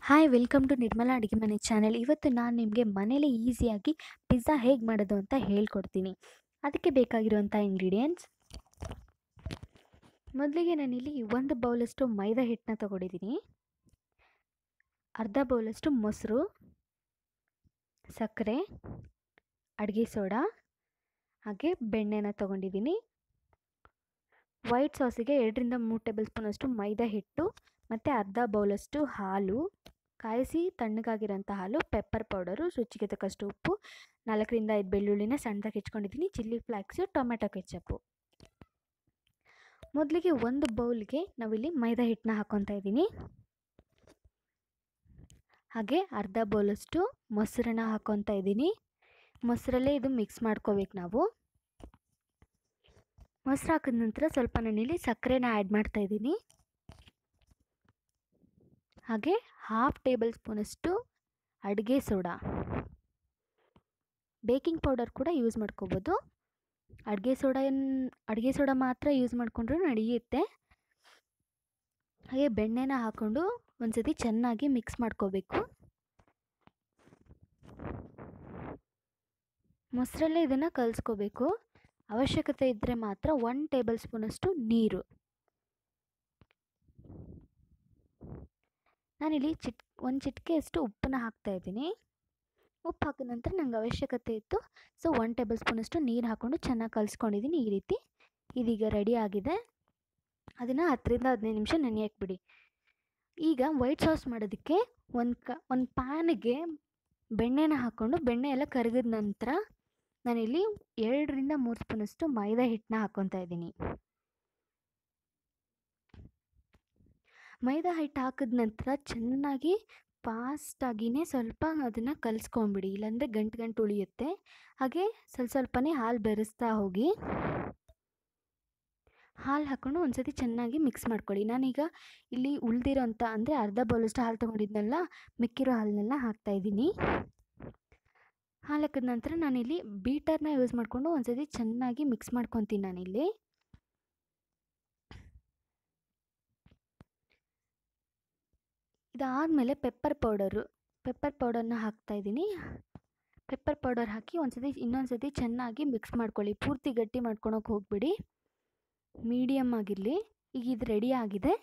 hi welcome to Nirmala ಅಡುಗೆ ಮನೆ channel ಇವತ್ತು ನಾನು ನಿಮಗೆ ಮನೇಲಿ ಈಸಿಯಾಗಿ ಪಿಜ್ಜಾ ಹೇಗೆ ಮಾಡೋದು ಅಂತ ಹೇಳ್ಕೊಡ್ತೀನಿ ಅದಕ್ಕೆ ಬೇಕಾಗಿರುವಂಥ ಇಂಗ್ರೀಡಿಯೆಂಟ್ಸ್ ಮೊದಲಿಗೆ ನಾನಿಲ್ಲಿ ಒಂದು ಬೌಲಷ್ಟು ಮೈದಾ ಹಿಟ್ಟನ್ನ ತೊಗೊಂಡಿದ್ದೀನಿ ಅರ್ಧ ಬೌಲಷ್ಟು ಮೊಸರು ಸಕ್ಕರೆ ಅಡುಗೆ ಸೋಡಾ ಹಾಗೆ ಬೆಣ್ಣೆನ ತೊಗೊಂಡಿದ್ದೀನಿ ವೈಟ್ ಸಾಸಿಗೆ ಎರಡರಿಂದ ಮೂರು ಟೇಬಲ್ ಸ್ಪೂನಷ್ಟು ಮೈದಾ ಹಿಟ್ಟು ಮತ್ತು ಅರ್ಧ ಬೌಲಷ್ಟು ಹಾಲು ಕಾಯಿಸಿ ತಣ್ಣಗಾಗಿರೋಂಥ ಹಾಲು ಪೆಪ್ಪರ್ ಪೌಡರು ರುಚಿಗೆ ತಕ್ಕಷ್ಟು ಉಪ್ಪು ನಾಲ್ಕರಿಂದ ಐದು ಬೆಳ್ಳುಳ್ಳಿನ ಸಣ್ಣದಾಗಿ ಹೆಚ್ಕೊಂಡಿದ್ದೀನಿ ಚಿಲ್ಲಿ ಫ್ಲಾಕ್ಸು ಟೊಮೆಟೊ ಕೆಚಪ್ಪು ಮೊದಲಿಗೆ ಒಂದು ಬೌಲ್ಗೆ ನಾವಿಲ್ಲಿ ಮೈದಾ ಹಿಟ್ಟನ್ನ ಹಾಕ್ಕೊತಾ ಇದ್ದೀನಿ ಹಾಗೆ ಅರ್ಧ ಬೌಲಷ್ಟು ಮೊಸರನ್ನ ಹಾಕ್ಕೊತಾ ಇದ್ದೀನಿ ಮೊಸರಲ್ಲೇ ಇದು ಮಿಕ್ಸ್ ಮಾಡ್ಕೋಬೇಕು ನಾವು ಮೊಸರು ಹಾಕಿದ ನಂತರ ಸ್ವಲ್ಪ ನಾನಿಲ್ಲಿ ಸಕ್ಕರೆನ ಆ್ಯಡ್ ಮಾಡ್ತಾ ಇದ್ದೀನಿ ಹಾಗೆ ಹಾಫ್ ಟೇಬಲ್ ಸ್ಪೂನಷ್ಟು ಅಡುಗೆ ಸೋಡಾ ಬೇಕಿಂಗ್ ಪೌಡರ್ ಕೂಡ ಯೂಸ್ ಮಾಡ್ಕೋಬೋದು ಅಡುಗೆ ಸೋಡಾ ಅಡುಗೆ ಸೋಡಾ ಮಾತ್ರ ಯೂಸ್ ಮಾಡಿಕೊಂಡ್ರೂ ನಡೆಯುತ್ತೆ ಹಾಗೆ ಬೆಣ್ಣೆನ ಹಾಕ್ಕೊಂಡು ಒಂದ್ಸತಿ ಚೆನ್ನಾಗಿ ಮಿಕ್ಸ್ ಮಾಡ್ಕೋಬೇಕು ಮೊಸರಲ್ಲೇ ಇದನ್ನು ಕಲಿಸ್ಕೋಬೇಕು ಅವಶ್ಯಕತೆ ಇದ್ದರೆ ಮಾತ್ರ ಒನ್ ಟೇಬಲ್ ಸ್ಪೂನಷ್ಟು ನೀರು ನಾನಿಲ್ಲಿ ಚಿಟ್ ಒಂದು ಚಿಟಿಕೆಯಷ್ಟು ಉಪ್ಪನ್ನ ಹಾಕ್ತಾಯಿದ್ದೀನಿ ಉಪ್ಪು ಹಾಕಿದ ನಂತರ ನಂಗೆ ಅವಶ್ಯಕತೆ ಇತ್ತು ಸೊ ಒನ್ ಟೇಬಲ್ ಸ್ಪೂನಷ್ಟು ನೀರು ಹಾಕ್ಕೊಂಡು ಚೆನ್ನಾಗಿ ಕಲಿಸ್ಕೊಂಡಿದ್ದೀನಿ ಈ ರೀತಿ ಇದೀಗ ರೆಡಿ ಆಗಿದೆ ಅದನ್ನು ಹತ್ತರಿಂದ ಹದಿನೈದು ನಿಮಿಷ ನೆನೆಯಕ್ಕೆ ಬಿಡಿ ಈಗ ವೈಟ್ ಸಾಸ್ ಮಾಡೋದಕ್ಕೆ ಒಂದು ಕ ಒಂದು ಪ್ಯಾನಿಗೆ ಬೆಣ್ಣೆನ ಹಾಕ್ಕೊಂಡು ಬೆಣ್ಣೆ ಎಲ್ಲ ಕರಗಿದ ನಂತರ ನಾನಿಲ್ಲಿ ಎರಡರಿಂದ ಮೂರು ಸ್ಪೂನಷ್ಟು ಮೈದಾ ಹಿಟ್ಟನ್ನ ಹಾಕ್ಕೊತಾ ಇದ್ದೀನಿ ಮೈದಾ ಹಿಟ್ಟು ಹಾಕಿದ ನಂತರ ಚೆನ್ನಾಗಿ ಫಾಸ್ಟಾಗಿಯೇ ಸ್ವಲ್ಪ ಅದನ್ನು ಕಲಿಸ್ಕೊಂಬಿಡಿ ಇಲ್ಲಾಂದರೆ ಗಂಟು ಗಂಟು ಉಳಿಯುತ್ತೆ ಹಾಗೆ ಸ್ವಲ್ಪ ಸ್ವಲ್ಪನೇ ಹಾಲು ಬೆರೆಸ್ತಾ ಹೋಗಿ ಹಾಲು ಹಾಕ್ಕೊಂಡು ಒಂದು ಸತಿ ಚೆನ್ನಾಗಿ ಮಿಕ್ಸ್ ಮಾಡ್ಕೊಳ್ಳಿ ನಾನೀಗ ಇಲ್ಲಿ ಉಳಿದಿರೋಂಥ ಅಂದರೆ ಅರ್ಧ ಬೌಲಷ್ಟು ಹಾಲು ತೊಗೊಂಡಿದ್ನಲ್ಲ ಮಿಕ್ಕಿರೋ ಹಾಲನ್ನೆಲ್ಲ ಹಾಕ್ತಾಯಿದ್ದೀನಿ ಹಾಲು ಹಾಕಿದ ನಂತರ ನಾನಿಲ್ಲಿ ಬೀಟರ್ನ ಯೂಸ್ ಮಾಡಿಕೊಂಡು ಒಂದು ಸತಿ ಚೆನ್ನಾಗಿ ಮಿಕ್ಸ್ ಮಾಡ್ಕೊತೀನಿ ನಾನಿಲ್ಲಿ ಇದಾದಮೇಲೆ ಪೆಪ್ಪರ್ ಪೌಡರು ಪೆಪ್ಪರ್ ಪೌಡರ್ನ ಹಾಕ್ತಾಯಿದ್ದೀನಿ ಪೆಪ್ಪರ್ ಪೌಡರ್ ಹಾಕಿ ಒಂದು ಸತಿ ಇನ್ನೊಂದು ಸತಿ ಚೆನ್ನಾಗಿ ಮಿಕ್ಸ್ ಮಾಡ್ಕೊಳ್ಳಿ ಪೂರ್ತಿ ಗಟ್ಟಿ ಮಾಡ್ಕೊಳಕ್ಕೆ ಹೋಗ್ಬಿಡಿ ಮೀಡಿಯಮ್ ಆಗಿರಲಿ ಈಗ ಇದು ರೆಡಿ ಆಗಿದೆ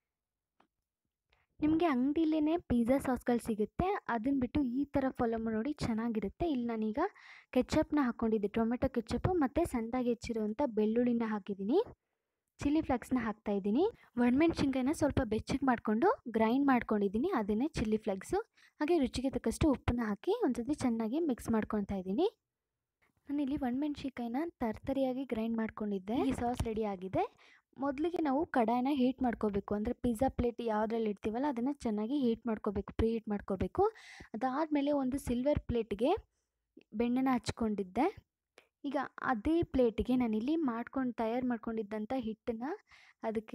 ನಿಮಗೆ ಅಂಗಡಿಲೇ ಪಿಜ್ಜಾ ಸಾಸ್ಗಳು ಸಿಗುತ್ತೆ ಅದನ್ನು ಬಿಟ್ಟು ಈ ಥರ ಫಾಲೋ ನೋಡಿ ಚೆನ್ನಾಗಿರುತ್ತೆ ಇಲ್ಲಿ ನಾನೀಗ ಕೆಚಪ್ನ ಹಾಕ್ಕೊಂಡಿದ್ದೆ ಟೊಮೆಟೊ ಕೆಚಪ್ಪು ಮತ್ತು ಸಣ್ಣದಾಗಿ ಹೆಚ್ಚಿರುವಂಥ ಬೆಳ್ಳುಳ್ಳಿನ ಹಾಕಿದ್ದೀನಿ ಚಿಲ್ಲಿ ಫ್ಲೇಕ್ಸ್ನ ಹಾಕ್ತಾಯಿದ್ದೀನಿ ಒಣಮೆಣ್ಸಿನ್ಕಾಯಿನ ಸ್ವಲ್ಪ ಬೆಚ್ಚಗೆ ಮಾಡಿಕೊಂಡು ಗ್ರೈಂಡ್ ಮಾಡ್ಕೊಂಡಿದ್ದೀನಿ ಅದನ್ನೇ ಚಿಲ್ಲಿ ಫ್ಲೇಕ್ಸು ಹಾಗೆ ರುಚಿಗೆ ತಕ್ಕಷ್ಟು ಉಪ್ಪನ್ನ ಹಾಕಿ ಒಂದು ಸತಿ ಚೆನ್ನಾಗಿ ಮಿಕ್ಸ್ ಮಾಡ್ಕೊತಾ ಇದ್ದೀನಿ ನಾನಿಲ್ಲಿ ಒಣಮೆಣ್ಸಿನ್ಕಾಯಿನ ತರ್ತರಿಯಾಗಿ ಗ್ರೈಂಡ್ ಮಾಡ್ಕೊಂಡಿದ್ದೆ ಈ ಸಾಸ್ ರೆಡಿ ಆಗಿದೆ ಮೊದಲಿಗೆ ನಾವು ಕಡಾಯಿನ ಹೀಟ್ ಮಾಡ್ಕೋಬೇಕು ಅಂದರೆ ಪಿಜ್ಜಾ ಪ್ಲೇಟ್ ಯಾವುದ್ರಲ್ಲಿ ಇಡ್ತೀವಲ್ಲ ಅದನ್ನು ಚೆನ್ನಾಗಿ ಹೀಟ್ ಮಾಡ್ಕೋಬೇಕು ಪ್ರೀ ಹೀಟ್ ಮಾಡ್ಕೋಬೇಕು ಅದಾದಮೇಲೆ ಒಂದು ಸಿಲ್ವರ್ ಪ್ಲೇಟ್ಗೆ ಬೆಣ್ಣೆನ ಹಚ್ಕೊಂಡಿದ್ದೆ ಈಗ ಅದೇ ಪ್ಲೇಟಿಗೆ ನಾನಿಲ್ಲಿ ಮಾಡ್ಕೊಂಡು ತಯಾರು ಮಾಡ್ಕೊಂಡಿದ್ದಂಥ ಹಿಟ್ಟನ್ನು ಅದಕ್ಕೆ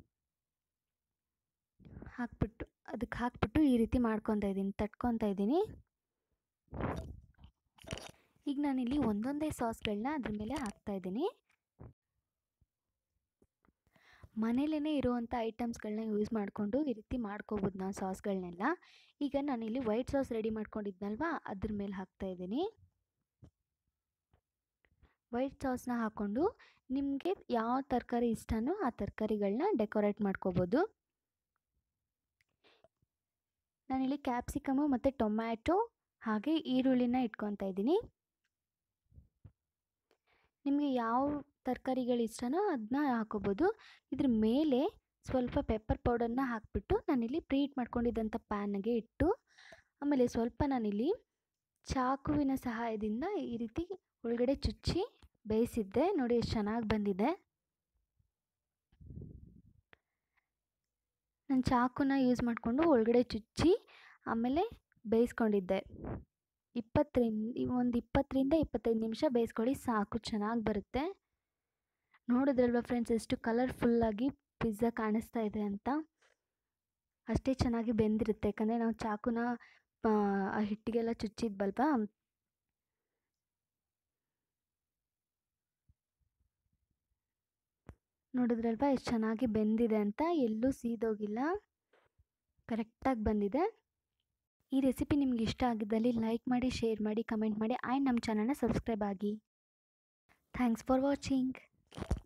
ಹಾಕ್ಬಿಟ್ಟು ಅದಕ್ಕೆ ಹಾಕ್ಬಿಟ್ಟು ಈ ರೀತಿ ಮಾಡ್ಕೊತಾ ಇದ್ದೀನಿ ತಟ್ಕೊತಾ ಇದ್ದೀನಿ ಈಗ ನಾನಿಲ್ಲಿ ಒಂದೊಂದೇ ಸಾಸ್ಗಳನ್ನ ಅದ್ರ ಮೇಲೆ ಹಾಕ್ತಾಯಿದ್ದೀನಿ ಮನೇಲೇ ಇರುವಂಥ ಐಟಮ್ಸ್ಗಳನ್ನ ಯೂಸ್ ಮಾಡಿಕೊಂಡು ಈ ರೀತಿ ಮಾಡ್ಕೋಬೋದು ನಾವು ಸಾಸ್ಗಳನ್ನೆಲ್ಲ ಈಗ ನಾನಿಲ್ಲಿ ವೈಟ್ ಸಾಸ್ ರೆಡಿ ಮಾಡ್ಕೊಂಡಿದ್ನಲ್ವ ಅದ್ರ ಮೇಲೆ ಹಾಕ್ತಾಯಿದ್ದೀನಿ ವೈಟ್ ಸಾಸ್ನ ಹಾಕ್ಕೊಂಡು ನಿಮಗೆ ಯಾವ ತರಕಾರಿ ಇಷ್ಟನೋ ಆ ತರಕಾರಿಗಳನ್ನ ಡೆಕೋರೇಟ್ ಮಾಡ್ಕೋಬೋದು ನಾನಿಲ್ಲಿ ಕ್ಯಾಪ್ಸಿಕಮು ಮತ್ತು ಟೊಮ್ಯಾಟೊ ಹಾಗೆ ಈರುಳ್ಳಿನ ಇಟ್ಕೊತಾ ಇದ್ದೀನಿ ನಿಮಗೆ ಯಾವ ತರಕಾರಿಗಳು ಇಷ್ಟನೋ ಅದನ್ನ ಹಾಕೋಬೋದು ಇದ್ರ ಮೇಲೆ ಸ್ವಲ್ಪ ಪೆಪ್ಪರ್ ಪೌಡರ್ನ ಹಾಕಿಬಿಟ್ಟು ನಾನಿಲ್ಲಿ ಪ್ರೀಟ್ ಮಾಡ್ಕೊಂಡಿದ್ದಂಥ ಪ್ಯಾನ್ಗೆ ಇಟ್ಟು ಆಮೇಲೆ ಸ್ವಲ್ಪ ನಾನಿಲ್ಲಿ ಚಾಕುವಿನ ಸಹಾಯದಿಂದ ಈ ರೀತಿ ಒಳಗಡೆ ಚುಚ್ಚಿ ಬೇಯಿಸಿದ್ದೆ ನೋಡಿ ಎಷ್ಟು ಚೆನ್ನಾಗಿ ಬಂದಿದೆ ನಾನು ಚಾಕುನ ಯೂಸ್ ಮಾಡಿಕೊಂಡು ಒಳಗಡೆ ಚುಚ್ಚಿ ಆಮೇಲೆ ಬೇಯಿಸ್ಕೊಂಡಿದ್ದೆ ಇಪ್ಪತ್ತರಿಂದ ಒಂದು ಇಪ್ಪತ್ತರಿಂದ ಇಪ್ಪತ್ತೈದು ನಿಮಿಷ ಬೇಯಿಸ್ಕೊಳ್ಳಿ ಸಾಕು ಚೆನ್ನಾಗಿ ಬರುತ್ತೆ ನೋಡಿದ್ರಲ್ವ ಫ್ರೆಂಡ್ಸ್ ಎಷ್ಟು ಕಲರ್ಫುಲ್ಲಾಗಿ ಪಿಜ್ಜಾ ಕಾಣಿಸ್ತಾ ಇದೆ ಅಂತ ಅಷ್ಟೇ ಚೆನ್ನಾಗಿ ಬೆಂದಿರುತ್ತೆ ಯಾಕಂದರೆ ನಾವು ಚಾಕುನ ಆ ಹಿಟ್ಟಿಗೆಲ್ಲ ಚುಚ್ಚಿದ್ವಲ್ವಾ ನೋಡಿದ್ರಲ್ವ ಎಷ್ಟು ಚೆನ್ನಾಗಿ ಬೆಂದಿದೆ ಅಂತ ಎಲ್ಲೂ ಸೀದೋಗಿಲ್ಲ ಕರೆಕ್ಟಾಗಿ ಬಂದಿದೆ ಈ ರೆಸಿಪಿ ನಿಮ್ಗೆ ಇಷ್ಟ ಆಗಿದ್ದಲ್ಲಿ ಲೈಕ್ ಮಾಡಿ ಶೇರ್ ಮಾಡಿ ಕಮೆಂಟ್ ಮಾಡಿ ಆ್ಯಂಡ್ ನಮ್ಮ ಚಾನಲ್ನ ಸಬ್ಸ್ಕ್ರೈಬ್ ಆಗಿ ಥ್ಯಾಂಕ್ಸ್ ಫಾರ್ ವಾಚಿಂಗ್